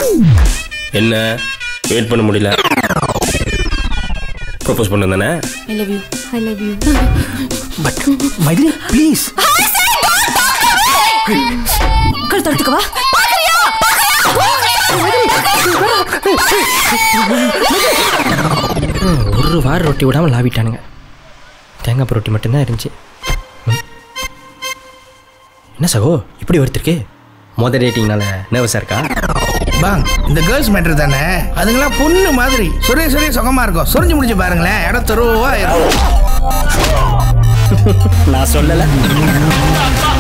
என்ன வெயிட் பண்ண முடியல ப்ரொபோஸ் பண்ண தானே I love you I love you but Maithili please கழுத்தடுத்துக்கவா ஒரு வார ரொட்டி விடாமல் லாவிட்டானுங்க தேங்காய் பூ ரொட்டி மட்டும்தான் இருந்துச்சு ம். என்ன சகோ இப்படி ஒருத்தருக்கு மொதல் ரேட்டிங்னால நர்வஸாக இருக்கா பாங் இந்த கேர்ள்ஸ் மேட்டர் தானே அதுங்களாம் பொண்ணு மாதிரி சொரிய சொரிய சுகமா இருக்கும் சொரிஞ்சு முடிச்சு பாருங்களேன் இடம் தெருவா இருக்கும் நான் சொல்லலை